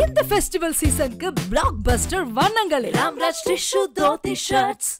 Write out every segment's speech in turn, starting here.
இந்த ஃபெஸ்டிவல் சீசனுக்கு blockbuster வண்ணங்களில் Ramraj tissue dhoti shirts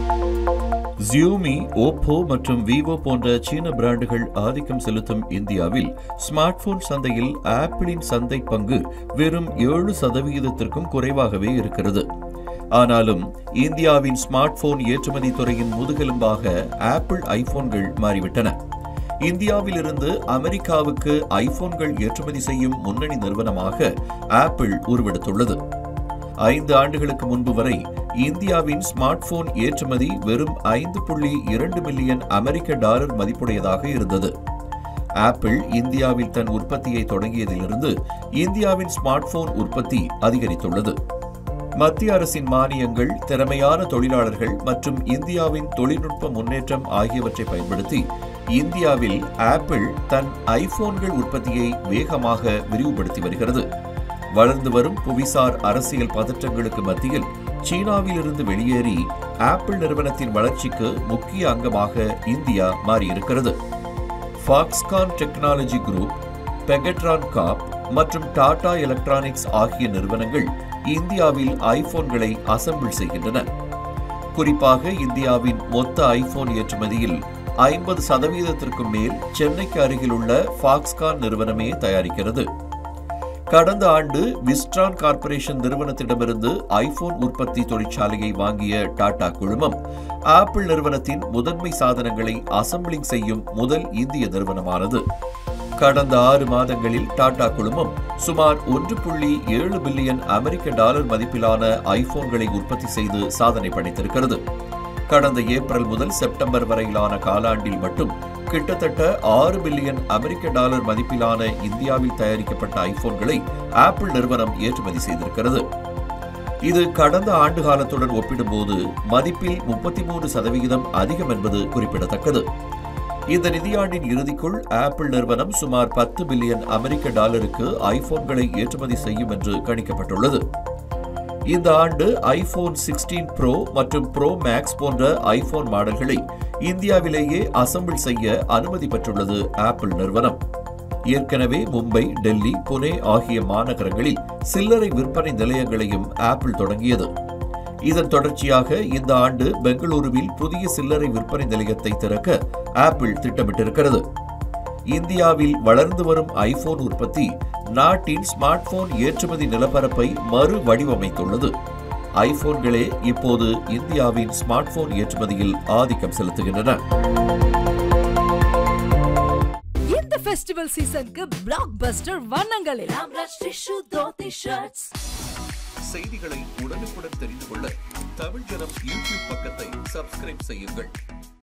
Xiaomi, Oppo மற்றும் விவோ போன்ற சீன பிராண்டுகள் ஆதிக்கம் செலுத்தும் இந்தியாவில் ஸ்மார்ட் போன் சந்தையில் ஆப்பிளின் சந்தை பங்கு வெறும் ஏழு சதவிகிதத்திற்கும் குறைவாகவே இருக்கிறது ஆனாலும் இந்தியாவின் ஸ்மார்ட் போன் ஏற்றுமதி துறையின் முதுகெலும்பாக ஆப்பிள் ஐபோன்கள் மாறிவிட்டன இந்தியாவிலிருந்து அமெரிக்காவுக்கு ஐபோன்கள் ஏற்றுமதி செய்யும் முன்னணி நிறுவனமாக ஆப்பிள் உருவெடுத்துள்ளது ஐந்து ஆண்டுகளுக்கு முன்பு வரை இந்தியாவின் ஸ்மார்ட் போன் ஏற்றுமதி வெறும் ஐந்து புள்ளி இரண்டு மில்லியன் அமெரிக்க டாலர் மதிப்புடையதாக இருந்தது ஆப்பிள் இந்தியாவில் தன் உற்பத்தியை தொடங்கியதிலிருந்து இந்தியாவின் ஸ்மார்ட் போன் உற்பத்தி அதிகரித்துள்ளது மத்திய அரசின் மானியங்கள் திறமையான தொழிலாளர்கள் மற்றும் இந்தியாவின் தொழில்நுட்ப முன்னேற்றம் ஆகியவற்றை பயன்படுத்தி இந்தியாவில் ஆப்பிள் தன் ஐபோன்கள் உற்பத்தியை வேகமாக விரிவுபடுத்தி வருகிறது வளர்ந்து வரும் புவிசார் அரசியல் பதற்றங்களுக்கு மத்தியில் சீனாவிலிருந்து வெளியேறி ஆப்பிள் நிறுவனத்தின் வளர்ச்சிக்கு முக்கிய அங்கமாக இந்தியா மாறியிருக்கிறது Foxconn technology group Pegatron Corp மற்றும் டாடா எலக்ட்ரானிக்ஸ் ஆகிய நிறுவனங்கள் இந்தியாவில் ஐபோன்களை அசெம்பிள் செய்கின்றன குறிப்பாக இந்தியாவின் மொத்த ஐபோன் ஏற்றுமதியில் ஐம்பது சதவீதத்திற்கும் மேல் சென்னைக்கு அருகிலுள்ள ஃபாக்ஸ்கான் நிறுவனமே தயாரிக்கிறது கடந்த ஆண்டு விஸ்ட்ரான் கார்ப்பரேஷன் நிறுவனத்திடமிருந்து ஐபோன் உற்பத்தி தொழிற்சாலையை வாங்கிய டாடா குழுமம் ஆப்பிள் நிறுவனத்தின் முதன்மை சாதனங்களை அசம்பிளிங் செய்யும் முதல் இந்திய நிறுவனமானது கடந்த ஆறு மாதங்களில் டாடா குழுமம் சுமார் ஒன்று புள்ளி ஏழு பில்லியன் அமெரிக்க டாலர் மதிப்பிலான ஐபோன்களை உற்பத்தி செய்து சாதனை படைத்திருக்கிறது கடந்த ஏப்ரல் முதல் செப்டம்பர் வரையிலான காலாண்டில் மட்டும் கிட்டத்தட்ட ஆறு பில்லியன் அமெரிக்க டாலர் மதிப்பிலான இந்தியாவில் தயாரிக்கப்பட்ட ஐபோன்களை ஆப்பிள் நிறுவனம் ஏற்றுமதி செய்திருக்கிறது இது கடந்த ஆண்டு காலத்துடன் ஒப்பிடும்போது மதிப்பில் முப்பத்தி மூன்று சதவிகிதம் அதிகம் என்பது குறிப்பிடத்தக்கது இந்த நிதியாண்டின் இறுதிக்குள் ஆப்பிள் நிறுவனம் சுமார் பத்து பில்லியன் அமெரிக்க டாலருக்கு ஐபோன்களை ஏற்றுமதி செய்யும் என்று கணிக்கப்பட்டுள்ளது இந்த ஆண்டு ஐபோன் சிக்ஸ்டீன் ப்ரோ மற்றும் ப்ரோ மேக்ஸ் போன்ற ஐபோன் மாடல்களை இந்தியாவிலேயே அசம்பிள் செய்ய அனுமதி பெற்றுள்ளது ஆப்பிள் நிறுவனம் ஏற்கனவே மும்பை டெல்லி புனே ஆகிய மாநகரங்களில் சில்லறை விற்பனை நிலையங்களையும் ஆப்பிள் தொடங்கியது இதன் தொடர்ச்சியாக இந்த ஆண்டு பெங்களூருவில் புதிய சில்லறை விற்பனை நிலையத்தை திறக்க ஆப்பிள் திட்டமிட்டிருக்கிறது இந்தியாவில் வளர்ந்து வரும் ஐபோன் உற்பத்தி நாட்டின் ஸ்மார்ட் போன் ஏற்றுமதி நிலப்பரப்பை மறு வடிவமைத்துள்ளது ஐபோன்களே இப்போது இந்தியாவின் ஸ்மார்ட் போன் ஏற்றுமதியில் ஆதிக்கம் செலுத்துகின்றன இந்த ஃபெஸ்டிவல் சீசனுக்கு பிளாக் பஸ்டர் வண்ணங்களில் ராம்ராஜ் டிஷ்யூ தோத்தி ஷர்ட்ஸ் செய்திகளை உடனுக்குடன் தெரிந்து கொள்ள தமிழ் ஜனம் யூடியூப் பக்கத்தை சப்ஸ்கிரைப் செய்யுங்கள்